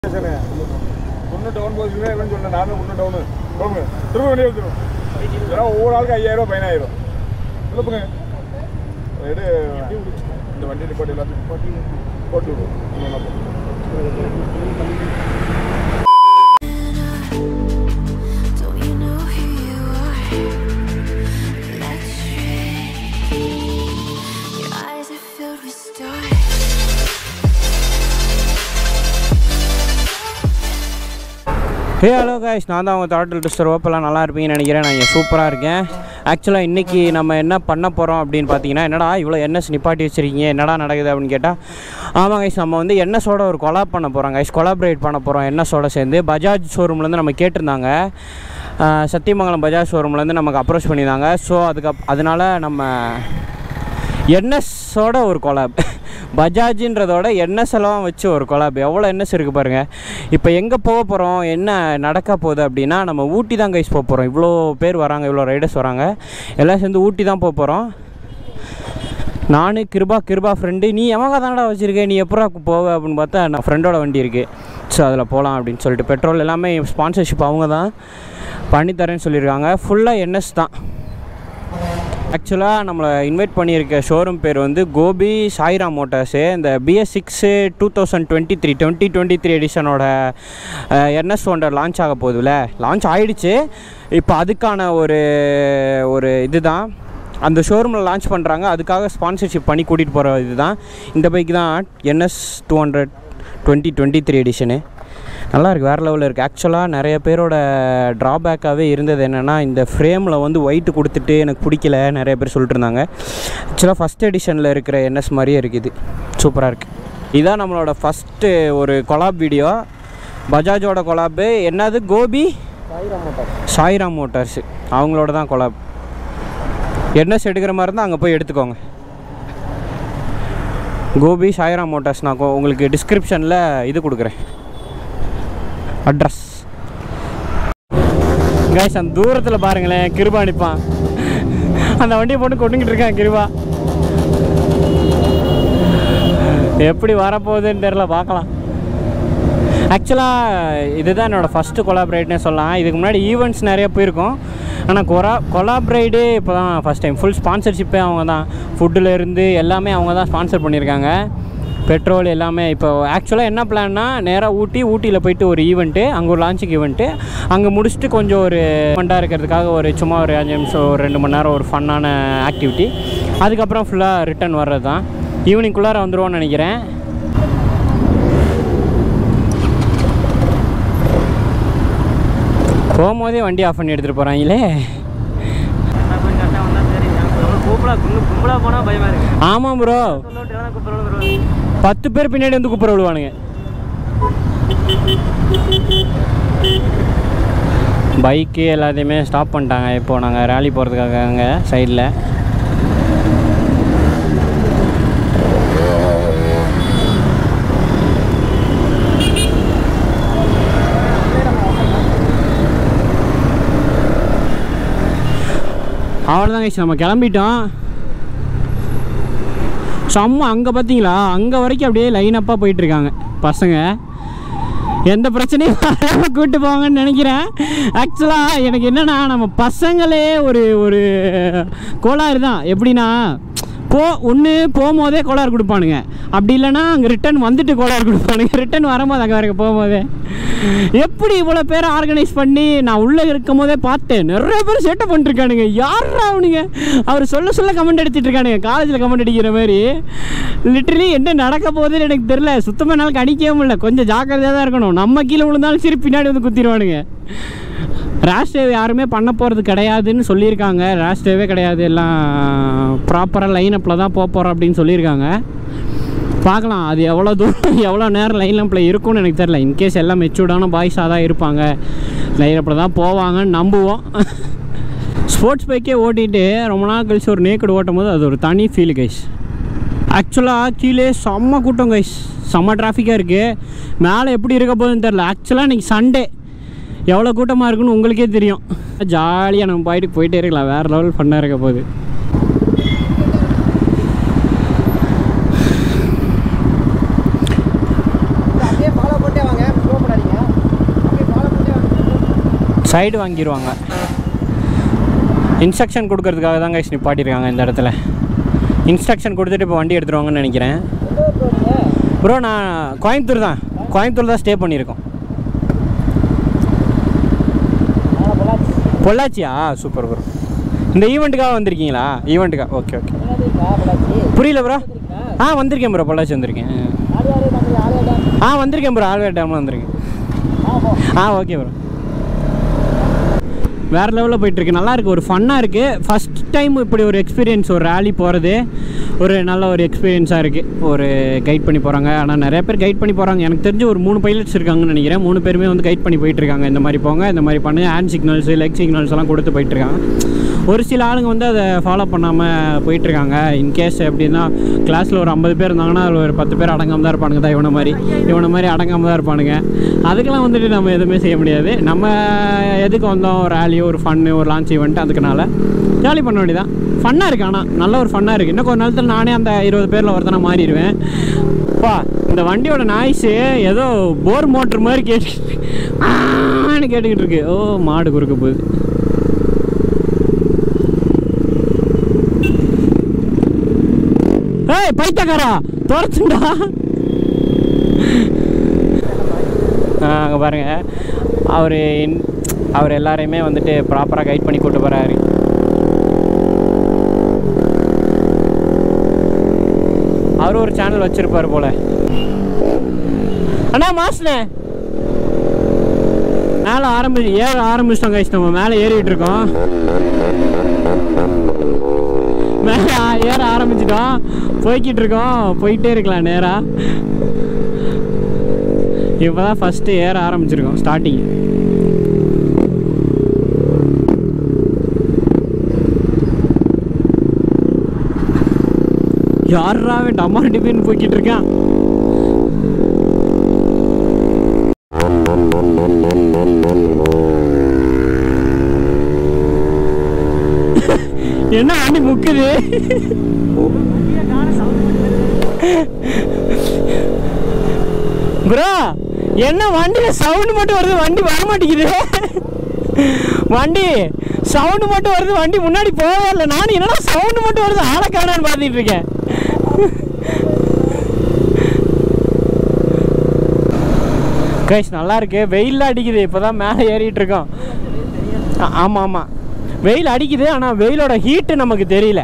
ஒன்று டவுன் போச்சுன்னா இல்லைன்னு சொன்னேன் நானும் ஒன்று டவுனு போங்க திரும்ப வண்டி எடுத்துரும் ஏன்னா ஒவ்வொரு ஆளுக்கு ஐயாயிரம் ரூபாய் பதினாயிரம் இல்லைப்புங்க எடு இந்த வண்டி நிப்பாட்டி எல்லாத்தையும் நிப்பாட்டி போட்டு விடுவோம் இன்னும் நல்லா போகும். Don't you know who you are? Let's stray. Your eyes are filled with stars. Hey hello guys நான் தான் உங்கள் தாட்டில் டிஸ்டர் ஓப்பெல்லாம் நல்லா இருப்பீங்கன்னு நினைக்கிறேன் நான் இங்கே சூப்பராக இருக்கேன் ஆக்சுவலாக இன்றைக்கி நம்ம என்ன பண்ண போகிறோம் அப்படின்னு பார்த்தீங்கன்னா என்னடா இவ்வளோ என்எஸ் நிப்பாட்டி வச்சிருக்கீங்க என்னடா நடக்குது அப்படின்னு கேட்டால் ஆமாம் கைஸ் நம்ம வந்து என்எஸோட ஒரு கொலாப் பண்ண போகிறோம் கைஸ் கொலாபரேட் பண்ண போகிறோம் என்எஸோட சேர்ந்து பஜாஜ் ஷோரூம்லேருந்து நம்ம கேட்டிருந்தாங்க ஆஹ் சத்தியமங்கலம் பஜாஜ் ஷோரூம்லேருந்து நமக்கு அப்ரோச் பண்ணியிருந்தாங்க ஸோ அதுக்கு அப்- அதனால நம்ம என்எஸோட ஒரு கொலாப் பஜாஜின்றதோட என்எஸ் எல்லாம் வச்சு ஒரு கொலாப் எவ்வளோ என்எஸ் இருக்குது பாருங்கள் இப்போ எங்கே போக போகிறோம் என்ன நடக்க போகுது அப்படின்னா நம்ம ஊட்டி தான் கைஸ் போக போகிறோம் இவ்வளோ பேர் வராங்க இவ்வளோ ரைடர்ஸ் வராங்க எல்லாம் சேர்ந்து ஊட்டி தான் போக போகிறோம் நான் கிருபா கிருபா ஃப்ரெண்டு நீ எவங்க தானடா வச்சுருக்க நீ எப்படா போவ அப்படின்னு பார்த்தா நான் ஃப்ரெண்டோட வண்டி இருக்குது ஸோ அதில் போகலாம் அப்படின்னு சொல்லிட்டு பெட்ரோல் எல்லாமே ஸ்பான்சர்ஷிப் அவங்க தான் பண்ணித்தரேன்னு சொல்லியிருக்காங்க ஃபுல்லாக என்எஸ் தான் ஆக்சுவலாக நம்மளை இன்வைட் பண்ணியிருக்க ஷோரூம் பேர் வந்து கோபி சாய்ராம் மோட்டார்ஸு இந்த BS six two thousand twenty three twenty twenty three எடிஷனோட என்எஸ் ஒண்டர் லான்ச் ஆக போகுதுல லான்ச் ஆயிடுச்சு இப்போ அதுக்கான ஒரு ஒரு இதுதான் அந்த ஷோரூமில் லான்ச் பண்ணுறாங்க அதுக்காக ஸ்பான்சர்ஷிப் பண்ணி கூட்டிகிட்டு போகிற இதுதான் இந்த பைக் தான் NS two hundred twenty twenty three edition நல்லா இருக்குது வேறு லெவலில் இருக்குது ஆக்சுவலாக நிறைய பேரோட ட்ராபேக்காகவே இருந்தது என்னென்னா இந்த ஃப்ரேமில் வந்து ஒயிட்டு கொடுத்துட்டு எனக்கு பிடிக்கல நிறைய பேர் சொல்லிட்டு இருந்தாங்க ஆக்சுவலாக ஃபஸ்ட் எடிஷனில் இருக்கிற என்எஸ் மாதிரியே இருக்குது சூப்பராக இருக்குது இதான் நம்மளோட ஃபஸ்ட்டு ஒரு கொலாப் வீடியோ பஜாஜோட கொலாப்பு என்னது கோபி சாய்ராம் மோட்டார்ஸு அவங்களோட தான் கொலாப் என்எஸ் எடுக்கிற மாதிரி இருந்தால் அங்கே போய் எடுத்துக்கோங்க கோபி சாய்ராம் மோட்டார்ஸ் நான் கொ- உங்களுக்கு டிஸ்கிரிப்ஷனில் இது கொடுக்குறேன் அட்ரஸ் கைஸ் அந்த தூரத்தில் பாருங்களேன் கிருபா நிற்பான் அந்த வண்டியை போட்டு கொண்டுக்கிட்டு இருக்கான் கிருபா எப்படி வரப்போகுதுன்னு தெரில பார்க்கலாம் ஆக்சுவலாக இதுதான் என்னோடய ஃபஸ்ட்டு கொலாபரேட்னே சொல்லலாம் இதுக்கு முன்னாடி ஈவெண்ட்ஸ் நிறைய போயிருக்கோம் ஆனால் கொரா கொலாபரேட்டே இப்போ தான் ஃபஸ்ட் டைம் ஃபுல் ஸ்பான்சர்ஷிப்பே அவங்க தான் ஃபுட்டில் இருந்து எல்லாமே அவங்க தான் ஸ்பான்சர் பண்ணியிருக்காங்க பெட்ரோல் எல்லாமே இப்போ ஆக்சுவலாக என்ன பிளான்னா நேராக ஊட்டி ஊட்டியில் போயிட்டு ஒரு ஈவெண்ட்டு அங்கே ஒரு லான்ச்சிங் ஈவெண்ட்டு அங்கே முடிச்சுட்டு கொஞ்சம் ஒரு ஃபண்டாக இருக்கிறதுக்காக ஒரு சும்மா ஒரு அஞ்சு நிமிஷம் ஒரு ரெண்டு மணி நேரம் ஒரு ஃபன்னான ஆக்டிவிட்டி அதுக்கப்புறம் ஃபுல்லாக ரிட்டர்ன் வர்றது தான் ஈவினிங்குள்ளார வந்துருவோம்னு நினைக்கிறேன் போகும்போதே வண்டி ஆஃப் பண்ணி எடுத்துகிட்டு போகிறாங்களே ஆமாம் ப்ரோ பத்து பேர் பின்னாடி வந்து கூப்பிட விடுவானுங்க பைக்கு எல்லாத்தையுமே ஸ்டாப் பண்ணிட்டாங்க இப்போது நாங்கள் ரேலி போகிறதுக்காக அங்கே சைடில் அவ்வளோதான் கைஸ் நம்ம கிளம்பிட்டோம் செம்ம அங்கே பார்த்தீங்களா அங்கே வரைக்கும் அப்படியே லைனப்பாக போயிட்டுருக்காங்க பசங்க எந்த பிரச்சனையும் வராமல் கூப்பிட்டு போவாங்கன்னு நினைக்கிறேன் ஆக்சுவலாக எனக்கு என்னென்னா நம்ம பசங்களே ஒரு ஒரு கோளாறு தான் எப்படின்னா போ ஒன்று போகும்போதே கோளாறு கொடுப்பானுங்க அப்படி இல்லைன்னா அங்கே ரிட்டர்ன் வந்துட்டு கோளாறு கொடுப்பானுங்க ரிட்டர்ன் வரும்போது அங்கே வரைக்கும் போகும்போதே எப்படி இவ்வளோ பேரை ஆர்கனைஸ் பண்ணி நான் உள்ளே இருக்கும் போதே பார்த்தேன் நிறைய பேர் செட்டப் பண்ணிருக்கானுங்க யாரா அவனுங்க அவர் சொல்ல சொல்ல கமெண்ட் அடிச்சிட்டு இருக்கானுங்க காலேஜில் கமெண்ட் அடிக்கிற மாதிரி லிட்டரலி என்ன நடக்க போகுதுன்னு எனக்கு தெரில சுத்தமாக என்னால் கணிக்கவே முடியல கொஞ்சம் ஜாக்கிரதையாக தான் இருக்கணும் நம்ம கீழே விழுந்தாலும் சரி பின்னாடி வந்து குத்திடுவானுங்க ரேஷ் டேவ் யாருமே பண்ண போகிறது கிடையாதுன்னு சொல்லியிருக்காங்க ரேஷ் டேவே கிடையாது எல்லாம் ப்ராப்பராக லைனப்பில் தான் போக போகிறோம் அப்படின்னு சொல்லியிருக்காங்க பார்க்கலாம் அது எவ்வளோ தூரம் எவ்வளோ நேரம் லைன் அப்பில் இருக்கும்னு எனக்கு தெரில இன்கேஸ் எல்லாம் மெச்சூர்டான பாய்ஸாக தான் இருப்பாங்க லைன் அப்பில் தான் போவாங்கன்னு நம்புவோம் ஸ்போர்ட்ஸ் பைக்கே ஓட்டிட்டு ரொம்ப நாள் கழிச்சு ஒரு நேக்கடு ஓட்டும் போது அது ஒரு தனி ஃபீல் கைஸ் ஆக்சுவலாக கீழே செம்ம கூட்டம் கைஸ் செம்ம டிராஃபிக்காக இருக்குது மேலே எப்படி இருக்க போகுதுன்னு தெரில ஆக்சுவலாக இன்றைக்கி சண்டே எவ்வளோ கூட்டமாக இருக்குன்னு உங்களுக்கே தெரியும் ஜாலியாக நம்ம பாயிட்டு போயிட்டே இருக்கலாம் வேறு லெவல் ஃபன்னாக இருக்க போகுது அப்படியே ஃபாலோ பண்ணிட்டே வாங்க சைடு வாங்கிடுவாங்க இன்ஸ்ட்ரக்ஷன் கொடுக்கறதுக்காக தான் கைஸ் நிப்பாட்டியிருக்காங்க இந்த இடத்துல இன்ஸ்ட்ரக்ஷன் கொடுத்துட்டு இப்போ வண்டி எடுத்துருவாங்கன்னு நினைக்கிறேன் ப்ரோ நான் கோயம்புத்தூர் தான் கோயம்புத்தூர் தான் ஸ்டே பண்ணியிருக்கோம் பொள்ளாச்சியா சூப்பர் ப்ரோ இந்த ஈவெண்ட்டுக்காக வந்திருக்கீங்களா ஈவெண்ட்டுக்கா ஓகே ஓகே புரியல ப்ரோ ஆ வந்திருக்கேன் ப்ரோ பொள்ளாச்சி வந்திருக்கேன் ஆ வந்திருக்கேன் ப்ரோ ஆழ்வார் டேமில் வந்திருக்கேன் ஆ ஓகே ப்ரோ வேறு லெவலில் போயிட்டுருக்கு நல்லா இருக்குது ஒரு ஃபன்னாக இருக்குது ஃபஸ்ட் டைம் இப்படி ஒரு எக்ஸ்பீரியன்ஸ் ஒரு ரேலி போகிறது ஒரு நல்ல ஒரு எக்ஸ்பீரியன்ஸாக இருக்குது ஒரு கைட் பண்ணி போகிறாங்க ஆனால் நிறைய பேர் கைட் பண்ணி போகிறாங்க எனக்கு தெரிஞ்சு ஒரு மூணு பைலட்ஸ் இருக்காங்கன்னு நினைக்கிறேன் மூணு பேருமே வந்து கைட் பண்ணி போயிட்டுருக்காங்க இந்த மாதிரி போங்க இந்த மாதிரி பண்ணுங்க ஹேண்ட் சிக்னல்ஸ் லெக் சிக்னல்ஸ் எல்லாம் கொடுத்து போயிட்டுருக்காங்க ஒரு சில ஆளுங்க வந்து அதை ஃபாலோ பண்ணாமல் போயிட்டுருக்காங்க இன்கேஸ் எப்படின்னா கிளாஸில் ஒரு ஐம்பது பேர் இருந்தாங்கன்னா அதில் ஒரு பத்து பேர் அடங்காமல் தான் இருப்பானுங்க தான் இவனை மாதிரி இவனை மாதிரி அடங்காமல் தான் இருப்பானுங்க அதுக்கெல்லாம் வந்துட்டு நம்ம எதுவுமே செய்ய முடியாது நம்ம எதுக்கு வந்தோம் ஒரு ரேலியோ ஒரு ஃபன்னு ஒரு லான்ச் ஈவெண்ட் அதுக்குனால ஜாலி பண்ண வேண்டியதான் ஃபன்னாக இருக்கு ஆனால் நல்ல ஒரு ஃபன்னாக இருக்குது இன்னும் கொஞ்ச நேரத்தில் நானே அந்த இருபது பேரில் ஒருத்தனை மாறிடுவேன் பா இந்த வண்டியோட நாய்ஸு ஏதோ போர் மோட்ரு மாதிரி கேட்டு ஆன்னு கேட்டுக்கிட்டு இருக்கு ஓ மாடு குறுக்க போகுது ஏய் பைத்தக்காரா துரத்துண்டா அங்கே பாருங்க அவர் அவர் எல்லாரையுமே வந்துட்டு ப்ராப்பராக கைட் பண்ணி கூட்டு போகிறாரு அவர் ஒரு சேனல் வச்சிருப்பார் போல அண்ணா மாஸ்னே மேலே ஆரம்பி ஏற ஆரம்பிச்சிட்டோம் கைஸ் நம்ம மேலே ஏறிட்டு இருக்கோம் மேலே ஏற ஆரம்பிச்சிட்டோம் போய்கிட்டு இருக்கோம் போயிட்டே இருக்கலாம் நேரா இப்போதான் ஃபஸ்ட்டு ஏற ஆரம்பிச்சிருக்கோம் ஸ்டார்டிங் யாராவே டமார் டிபின்னு போய்கிட்டு இருக்கான் என்ன வண்டி முக்குது ப்ரோ என்ன வண்டியில சவுண்ட் மட்டும் வருது வண்டி வர மாட்டேங்குது வண்டி சவுண்ட் மட்டும் வருது வண்டி முன்னாடி போகவே இல்லை நானும் என்னடா சவுண்ட் மட்டும் வருது ஆளை காணான்னு பார்த்துட்டு இருக்கேன் கைஸ் நல்லா இருக்கு வெயில் அடிக்குது இப்போதான் மேலே ஏறிட்டு இருக்கோம் ஆ- ஆமா ஆமா வெயில் அடிக்குது ஆனால் வெயிலோட ஹீட்டு நமக்கு தெரியல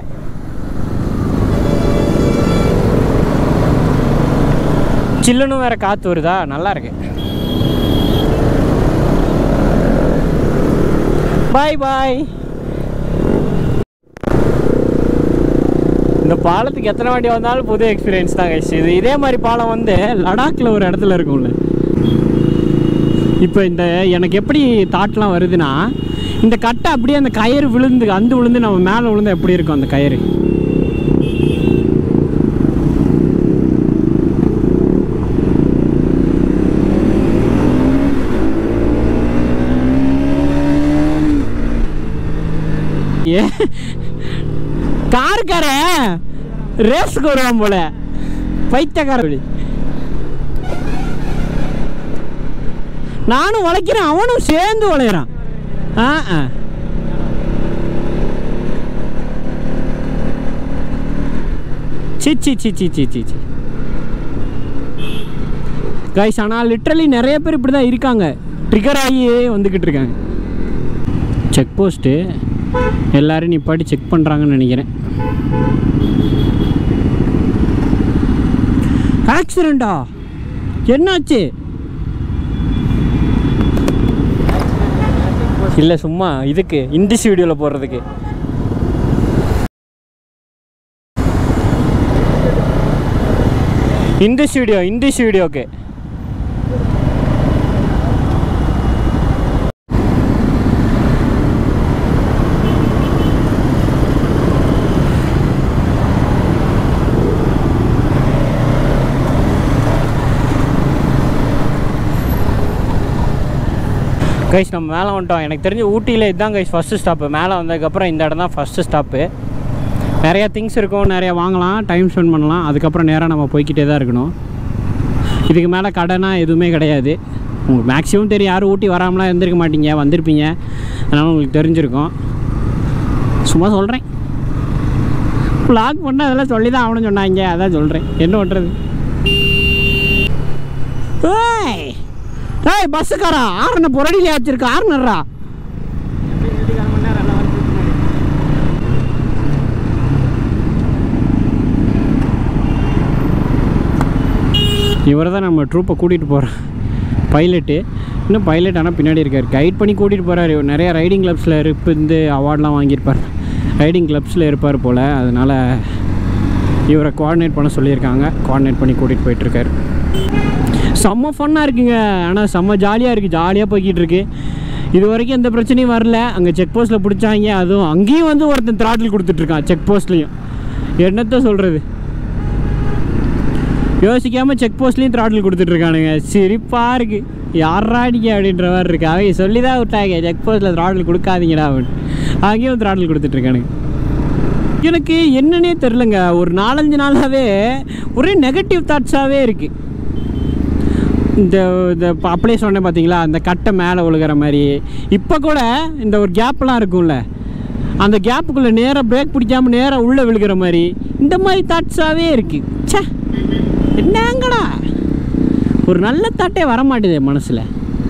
சில்லுன்னு வேற காத்து வருதா நல்லா இருக்கு பாய் பாய் இந்த பாலத்துக்கு எத்தனை வாட்டி வந்தாலும் புது எக்ஸ்பீரியன்ஸ் தான் கைஸ் இது இதே மாதிரி பாலம் வந்து லடாக்ல ஒரு இடத்துல இருக்கும்ல இப்போ இந்த எனக்கு எப்படி தாட்லாம் வருதுன்னா இந்த கட்டை அப்படியே அந்த கயிறு விழுந்து அந்து விழுந்து நம்ம மேலே விழுந்து எப்படி இருக்கும் அந்த கயிறு ஏ காருக்கார ரேஸ்க்கு வருவான் போல பைத்தியக்கார வழி நானும் உழைக்கிறேன் அவனும் சேர்ந்து உழையிறான் ஆ ஆ சி சி சி சி சி சி சி கைஸ் ஆனால் லிட்ரலி நிறைய பேர் இப்படி தான் இருக்காங்க ட்ரிகர் ஆகி வந்துக்கிட்டு இருக்காங்க செக் போஸ்ட்டு எல்லாரும் நிப்பாட்டி செக் பண்ணுறாங்கன்னு நினைக்கிறேன் ஆக்சிடெண்டா என்னாச்சு இல்லை சும்மா இதுக்கு இண்டிஸ் வீடியோவில் போடுறதுக்கு இண்டிஸ் வீடியோ இண்டிஸ் வீடியோக்கு கைஸ் நம்ம மேலே வந்துட்டோம் எனக்கு தெரிஞ்சு ஊட்டியில் இதுதான் கைஸ் ஃபஸ்ட்டு ஸ்டாப்பு மேலே வந்ததுக்கப்புறம் இந்த இடம் தான் ஃபஸ்ட்டு ஸ்டாப்பு நிறையா திங்ஸ் இருக்கும் நிறையா வாங்கலாம் டைம் ஸ்பெண்ட் பண்ணலாம் அதுக்கப்புறம் நேராக நம்ம போய்க்கிட்டே தான் இருக்கணும் இதுக்கு மேலே கடைனா எதுவுமே கிடையாது உங்களுக்கு மேக்ஸிமம் தெரியும் யாரும் ஊட்டி வராமலாம் இருந்திருக்க மாட்டீங்க வந்திருப்பீங்க அதனால் உங்களுக்கு தெரிஞ்சிருக்கும் சும்மா சொல்கிறேன் வ்ளாக் பண்ண அதெல்லாம் சொல்லி தான் ஆகணும்னு சொன்னாங்க அதான் சொல்கிறேன் என்ன பண்ணுறது ஏய் ஏய் பஸ்ஸுக்காரா ஆறுன புரடியிலே வச்சிருக்க ஆறுனர்ரா இவர் தான் நம்ம ட்ரூப்பை கூட்டிகிட்டு போகிறோம் பைலட்டு இன்னும் பைலட் ஆனால் பின்னாடி இருக்கார் கைட் பண்ணி கூட்டிகிட்டு போகிறாரு நிறையா ரைடிங் கிளப்ஸில் இருந்து அவார்ட்லாம் வாங்கியிருப்பார் ரைடிங் கிளப்ஸில் இருப்பார் போல் அதனால் இவரை கோஆர்டினேட் பண்ண சொல்லியிருக்காங்க கோஆர்டினேட் பண்ணி கூட்டிகிட்டு போயிட்டுருக்காரு செம்ம ஃபன்னாக இருக்குங்க ஆனால் செம்ம ஜாலியாக இருக்குது ஜாலியாக போய்கிட்டு இருக்கு இது வரைக்கும் எந்த பிரச்சனையும் வரல அங்கே செக் போஸ்ட்டில் பிடிச்சாங்க அதுவும் அங்கேயும் வந்து ஒருத்தன் த்ராட்டில் கொடுத்துட்ருக்கான் செக் போஸ்ட்லேயும் என்னத்த சொல்கிறது யோசிக்காமல் செக் போஸ்ட்லேயும் த்ராட்டில் கொடுத்துட்ருக்கானுங்க சிரிப்பாக இருக்குது யாரா அடிக்க அப்படின்ற மாதிரி இருக்கு அவங்க சொல்லி தான் விட்டாங்க செக் போஸ்ட்டில் த்ராட்டில் கொடுக்காதீங்கடா அப்படின்னு அங்கேயும் த்ராட்டில் கொடுத்துட்ருக்கானுங்க எனக்கு என்னன்னே தெரிலங்க ஒரு நாலஞ்சு நாளாகவே ஒரே நெகட்டிவ் தாட்ஸாகவே இருக்குது இந்த இந்த இப்போ அப்படியே சொன்னேன் பார்த்தீங்களா அந்த கட்டை மேலே விழுகிற மாதிரி இப்போ கூட இந்த ஒரு கேப்லாம் இருக்கும்ல அந்த கேப்புக்குள்ளே நேராக பிரேக் பிடிக்காம நேராக உள்ளே விழுகிற மாதிரி இந்த மாதிரி தாட்ஸாகவே இருக்குது ச்சே என்னங்கடா ஒரு நல்ல தாட்டே வர மாட்டேதே மனசில்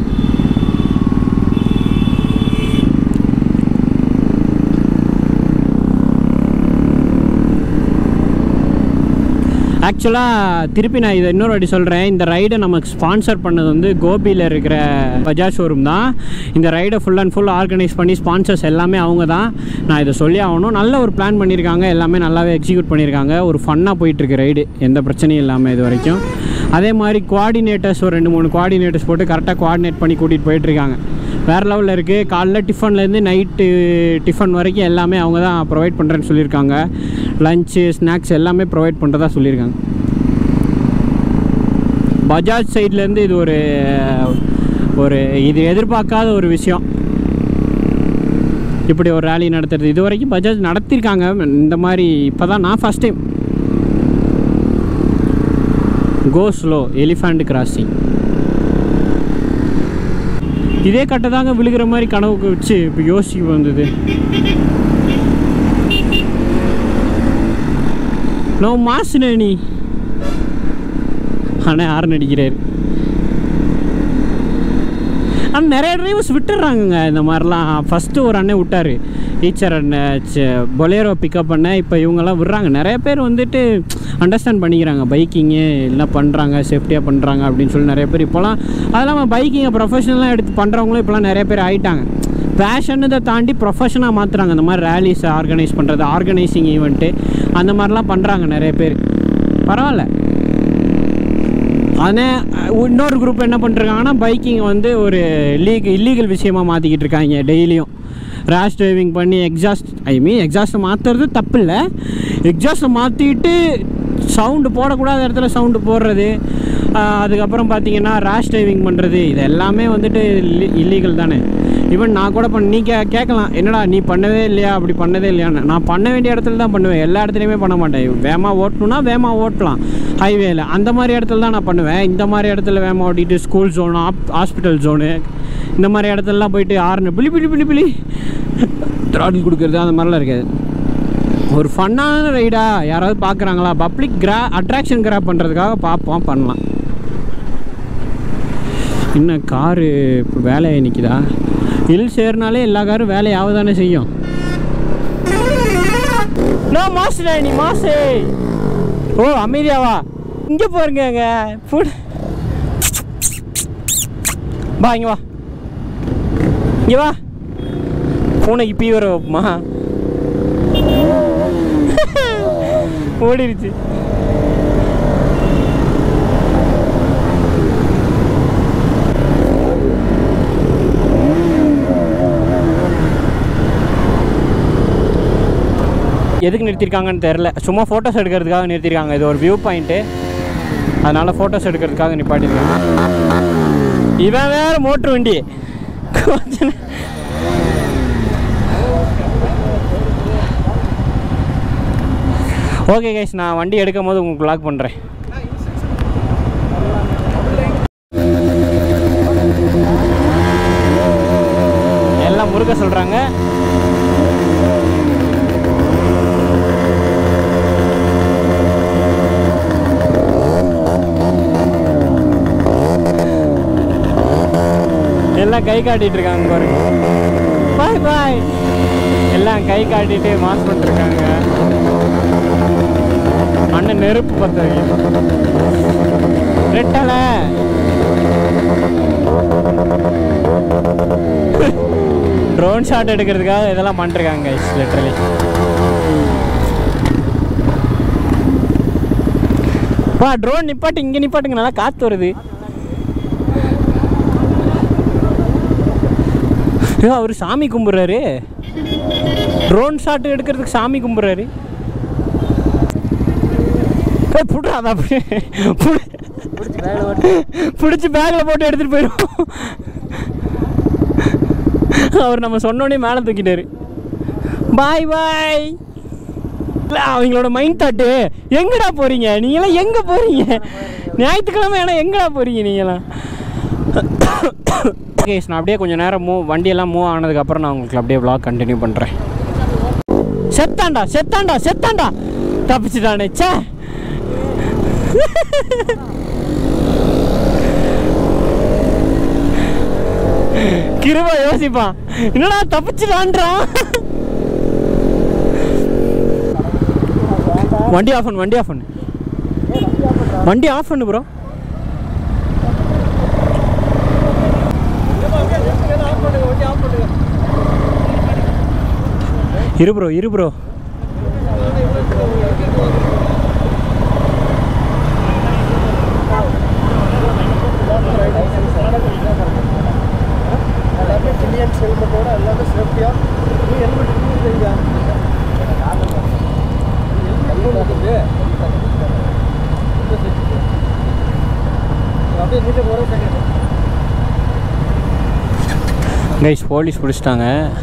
ஆக்சுவலாக திருப்பி நான் இதை இன்னொரு வாட்டி சொல்கிறேன் இந்த ரைடை நமக்கு ஸ்பான்சர் பண்ணது வந்து கோபியில் இருக்கிற பஜாஜ் ஷோரூம் தான் இந்த ரைடை ஃபுல் அண்ட் ஃபுல் ஆர்கனைஸ் பண்ணி ஸ்பான்சர்ஸ் எல்லாமே அவங்க தான் நான் இதை சொல்லி ஆகணும் நல்ல ஒரு பிளான் பண்ணியிருக்காங்க எல்லாமே நல்லாவே எக்ஸிக்யூட் பண்ணியிருக்காங்க ஒரு ஃபன்னாக போயிட்டுருக்கு ரைடு எந்த பிரச்சனையும் இல்லாமல் இது வரைக்கும் அதே மாதிரி கோஆர்டினேட்டர்ஸ் ஒரு ரெண்டு மூணு கோஆர்டினேட்டர்ஸ் போட்டு கரெக்டாக கோஆர்டினேட் பண்ணி கூட்டிகிட்டு போயிட்டுருக்காங்க வேறு லெவலில் இருக்குது காலைல டிஃபன்லேருந்து நைட்டு டிஃபன் வரைக்கும் எல்லாமே அவங்க தான் ப்ரொவைட் பண்ணுறேன்னு சொல்லியிருக்காங்க லஞ்சு ஸ்நாக்ஸ் எல்லாமே ப்ரொவைட் பண்ணுறதா சொல்லியிருக்காங்க பஜாஜ் சைட்லேருந்து இது ஒரு ஒரு இது எதிர்பார்க்காத ஒரு விஷயம் இப்படி ஒரு ரேலி நடத்துறது இது வரைக்கும் பஜாஜ் நடத்தியிருக்காங்க இந்த மாதிரி இப்போ தான் நான் first time go slow elephant crossing இதே கட்டை தாங்க விழுகிற மாதிரி கனவுக்கு வச்சு இப்போ யோசிக்க வந்தது நான் மாசுனே நீ ஆனால் யாரும் நடிக்கிறாரு ஆனால் நிறைய டிரைவர்ஸ் விட்டுடுறாங்கங்க இந்த மாதிரிலாம் ஃபஸ்ட்டு ஒரு அண்ணன் விட்டார் டீச்சர் அண்ணன் பொலேரோ பிக்கப் பண்ண இப்போ இவங்கெல்லாம் விடுறாங்க நிறைய பேர் வந்துட்டு அண்டர்ஸ்டாண்ட் பண்ணிக்கிறாங்க பைக்கிங்கு எல்லாம் பண்ணுறாங்க சேஃப்டியாக பண்ணுறாங்க அப்படின்னு சொல்லி நிறைய பேர் இப்போலாம் அது இல்லாமல் பைக்கிங்கை ப்ரொஃபஷனலாக எடுத்து பண்ணுறவங்களும் இப்போலாம் நிறைய பேர் ஆயிட்டாங்க பேஷன்னதை தாண்டி ப்ரொஃபஷனாக மாற்றுறாங்க இந்த மாதிரி ரேலிஸ் ஆர்கனைஸ் பண்ணுறது ஆர்கனைசிங் ஈவெண்ட்டு அந்த மாதிரிலாம் பண்ணுறாங்க நிறைய பேர் பரவாயில்ல ஆனால் இன்னொரு குரூப் என்ன பண்ணிருக்காங்கன்னா பைக்கிங் வந்து ஒரு லீக் இல்லீகல் விஷயமா மாற்றிக்கிட்டு இருக்காங்க டெய்லியும் ரேஷ் டிரைவிங் பண்ணி எக்ஸாஸ்ட் ஐ மீன் எக்ஸாஸ்ட்டை மாற்றுறது தப்பு இல்லை எக்ஸாஸ்ட்டை மாற்றிட்டு சவுண்டு போடக்கூடாத இடத்துல சவுண்டு போடுறது ஆஹ் அதுக்கப்புறம் பார்த்தீங்கன்னா ரேஷ் டிரைவிங் பண்ணுறது இது எல்லாமே வந்துட்டு இல்லீகல் தானே ஈவன் நான் கூட பண்ண நீ கே கேட்கலாம் என்னடா நீ பண்ணவே இல்லையா அப்படி பண்ணதே இல்லையான்னு நான் பண்ண வேண்டிய இடத்துல தான் பண்ணுவேன் எல்லா இடத்துலையுமே பண்ண மாட்டேன் வேகமாக ஓட்டணும்னா வேகமாக ஓட்டலாம் ஹைவேல அந்த மாதிரி இடத்துல தான் நான் பண்ணுவேன் இந்த மாதிரி இடத்துல வேகமாக ஓட்டிட்டு ஸ்கூல் ஜோனு ஹாஸ்பிட்டல் ஜோனு இந்த மாதிரி இடத்துலலாம் போயிட்டு ஆறுனு பிளி பிளி பிளி பிளி த்ராட்டில் கொடுக்குறது அந்த மாதிரிலாம் இருக்காது ஒரு ஃபன்னான ரைடா யாராவது பார்க்குறாங்களா பப்ளிக் கிரா அட்ராக்ஷன் கிராப் பண்ணுறதுக்காக பார்ப்போம் பண்ணலாம் இன்னும் காரு இப்போ வேலையை நிற்கிதா ஹில்ஸ் ஏறினாலே எல்லா காரும் வேலையாக தானே செய்யும் நான் மாசுடா நீ மாசு ஓ அமைதியாவா இங்கே போருங்க ஃபுட் வா இங்கே வா இங்கே வா பூனைக்கு பீவர வைப்புமா ஓடிடுச்சு எதுக்கு நிறுத்திருக்காங்கன்னு தெரில சும்மா ஃபோட்டோஸ் எடுக்கிறதுக்காக நிறுத்திருக்காங்க இது ஒரு வியூ பாயிண்ட்டு அதனால் ஃபோட்டோஸ் எடுக்கிறதுக்காக நிப்பாட்டிருக்காங்க இவன் வேற மோட்ரு வண்டி கொஞ்ச நே- ஓகே கைஸ் நான் வண்டி எடுக்கும் போது உங்களுக்கு லாக் பண்ணுறேன் முறுக்க சொல்கிறாங்க எல்லாம் கை காட்டிட்டு இருக்காங்க பாருங்க பாய் பாய் எல்லாம் கை காட்டிட்டு மாஸ் பண்ணிருக்காங்க அண்ணன் நெருப்பு பத்த ரெட்டலை ட்ரோன் ஷாட் எடுக்கிறதுக்காக இதெல்லாம் பண்ணிருக்காங்க கைஸ் லிட்டரலி வா ட்ரோன் நிப்பாட்டு இங்கே நிப்பாட்டுங்க நல்லா காற்று வருது ஐயோ அவர் சாமி கும்பிட்றாரு ட்ரோன் ஷாட் எடுக்கிறதுக்கு சாமி கும்பிட்றாரு புடுறா அதை அப்படியே புடி பிடிச்சி பேக்கில் போட்டு எடுத்துகிட்டு போயிடும் அவர் நம்ம சொன்னோடனே மேலே தூக்கிட்டாரு பாய் பாய் இல்ல, அவங்களோட மைண்ட் தாட்டு எங்கடா போறீங்க நீங்களாம் எங்கே போறீங்க ஞாயிற்றுக்கிழமை ஏன்னா எங்கடா போறீங்க நீங்களாம் ஓகே நான் அப்படியே கொஞ்சம் நேரம் மூவ் வண்டியெல்லாம் மூவ் ஆனதுக்கப்புறம் நான் உங்களுக்கு அப்படியே vlog கண்டினியூ பண்ணுறேன் செத்தாண்டா செத்தாண்டா செத்தாண்டா தப்பிச்சுட்டானே ச்சே கிருபா யோசிப்பான் என்னடா தப்பிச்சுடான்றான் வண்டி ஆஃப் பண்ணு வண்டி ஆஃப் பண்ணு வண்டி ஆஃப் பண்ணு ப்ரோ இரு ப்ரோ இரு ப்ரோ இந்தியன்ஸ் ஹெல்மெட்டோட எல்லாமே சேஃப்டியாக நீ ஹெல்மெட் தெரிஞ்சா அப்படியே நீட்டாக ஒரு செகண்ட் கைஸ் போலீஸ் பிடிச்சிட்டாங்க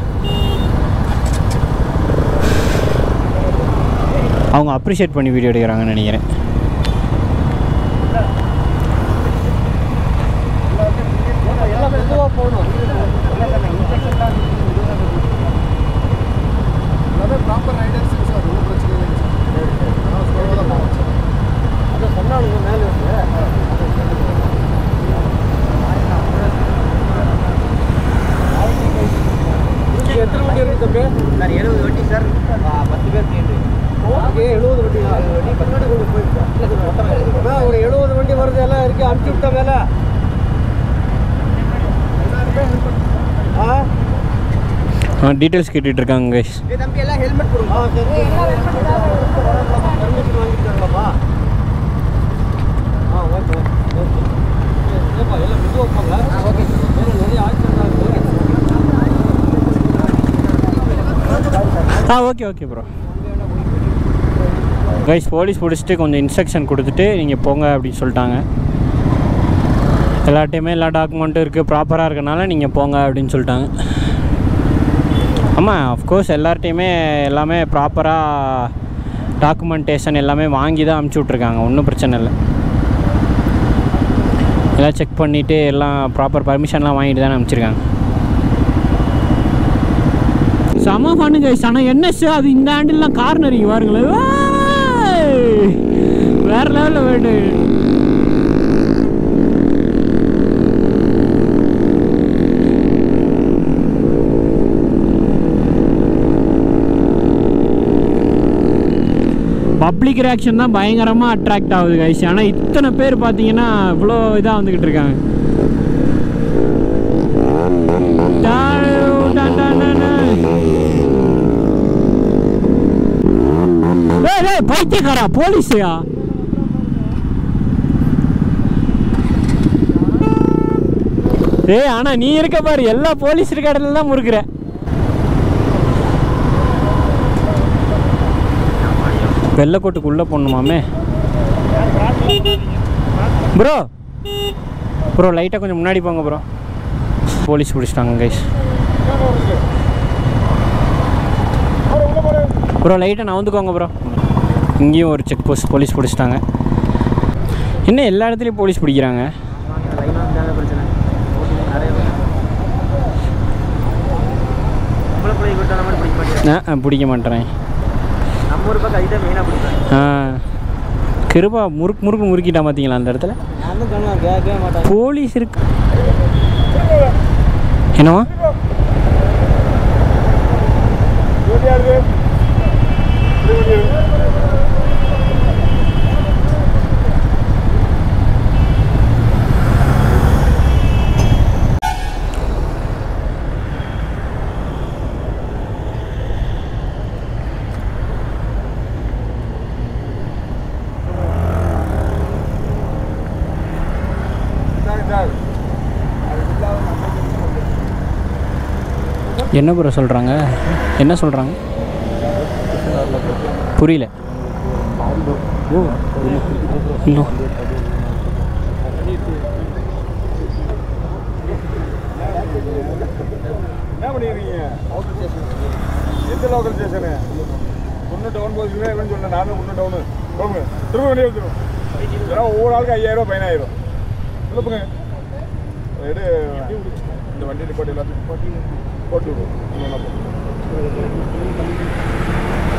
அவங்க அப்ரிஷியேட் பண்ணி வீடியோ எடுக்கிறாங்கன்னு நினைக்கிறேன் எல்லாமே மெதுவாக போகணும் எல்லாமே ப்ராப்பர் ரைடர்ஸ் சார் ஒன்றும் பிரச்சனை இல்லைங்க சார் ஸ்லோவாக தான் போவோம் சார் அதை சொன்னாலுங்க மேலே எத்தனை வண்டி இருக்கு தம்பி சார் எழுபது வண்டி சார் ஆ, பத்து பேர் சேர்ந்து ஓகே எழுபது வண்டி வண்டி பன்னெண்டு கொண்டு போயிருக்கேன் ஒரு எழுபது வண்டி வருது எல்லாம் இருக்கு அனுப்பிச்சு விட்ட மேலே ஆ டீட்டெயில்ஸ் கேட்டுட்டு இருக்காங்க கைஸ் ஏய் தம்பி எல்லாம் ஹெல்மெட் கொடுங்க ஆ சரி பர்மிஷன் வாங்கிட்டு வரலாமா ஆ ஓகே ஓகே ஏப்பா எல்லாம் மெதுவாக போங்க ஓகே நிறைய ஆக்சிடென்ட் ஆ okay okay bro guys police பிடிச்சிட்டு கொஞ்சம் இன்ஸ்ட்ரக்ஷன் கொடுத்துட்டு நீங்கள் போங்க அப்படின்னு சொல்லிட்டாங்க எல்லாட்டையுமே எல்லா டாக்குமெண்ட்டும் இருக்குது ப்ராப்பராக இருக்கனால நீங்கள் போங்க அப்படின்னு சொல்லிட்டாங்க ஆமாம் அஃப்கோர்ஸ் எல்லார்ட்டையுமே எல்லாமே ப்ராப்பராக டாக்குமெண்டேஷன் எல்லாமே வாங்கி தான் அமுச்சு விட்ருக்காங்க ஒன்றும் பிரச்சனை இல்லை எல்லாம் செக் பண்ணிவிட்டு எல்லாம் ப்ராப்பர் பர்மிஷன்லாம் வாங்கிட்டு தானே அனுப்பிச்சிருக்காங்க செம ஃபன்னு கைஸ் ஆனால் என்எஸ் அது இந்த ஆண்டில்லாம் கார்னரிங் பாருங்களேன் ஏய்! வேற லெவலில் வேண்டு பப்ளிக் ரியாக்ஷன் தான் பயங்கரமாக அட்ராக்ட் ஆகுது கைஸ் ஆனால் இத்தனை பேர் பார்த்தீங்கன்னா இவ்வளோ இதாக வந்துக்கிட்டு இருக்காங்க டான், டான், டான், டான், டான். ஏய் ஏய் பைத்தியக்காரா போலீஸையா ஏய் ஆனா நீ இருக்க பாரு எல்லா போலீஸ் இருக்க இடத்துல தான் முறுக்குற வெள்ளக்கோட்டுக்குள்ள போடணுமாமே ப்ரோ ப்ரோ லைட்டாக கொஞ்சம் முன்னாடி போங்க ப்ரோ போலீஸ் பிடிச்சிட்டாங்க கைஸ் ப்ரோ லைட்டாக நவுந்துக்கோங்க ப்ரோ இங்கேயும் ஒரு செக் போஸ்ட் போலீஸ் பிடிச்சிட்டாங்க என்ன எல்லா இடத்துலையும் போலீஸ் பிடிக்கிறாங்க லைனாக இருந்தாலும் பிரச்சனை நிறைய பேர் ஆ ஆ, பிடிக்க மாட்டேறேன் நம்ம ஒரு பக்கம் அதுதான் மெயினாக பிடிப்பேன் ஆ கிருபா முறுக்கு முறுக்கு முறுக்கிட்டான் பார்த்தீங்களா அந்த இடத்துல நான் தான் சொன்னேன் கேட்கவே மாட்டேன் போலீஸ் இருக்கு என்னவா இது வண்டி யாருது இது வண்டி எது? Sir, sir. அது இல்லாத நம்ம என்ன ப்ரோ சொல்கிறாங்க என்ன சொல்கிறாங்க புரியல ஓ இன்னும் என்ன பண்ணிடுறீங்க எந்த லோக்கல் ஸ்டேஷனு ஒன்று டவுன் போச்சுன்னா இவன் சொன்னேன் நானும் ஒன்று டவுனு போங்க திரும்ப வெளியே வந்துடும் இதெல்லாம் ஒவ்வொரு ஆளுக்கு ஐயாயிரம் ரூபாய் ஃபைன் ஆயிரும் சொல்லுங்க எடு இந்த வண்டி நிப்பாட்டி எல்லாத்தையும் நிப்பாட்டி போட்டு விடுவோம் இன்னொன்னா போ.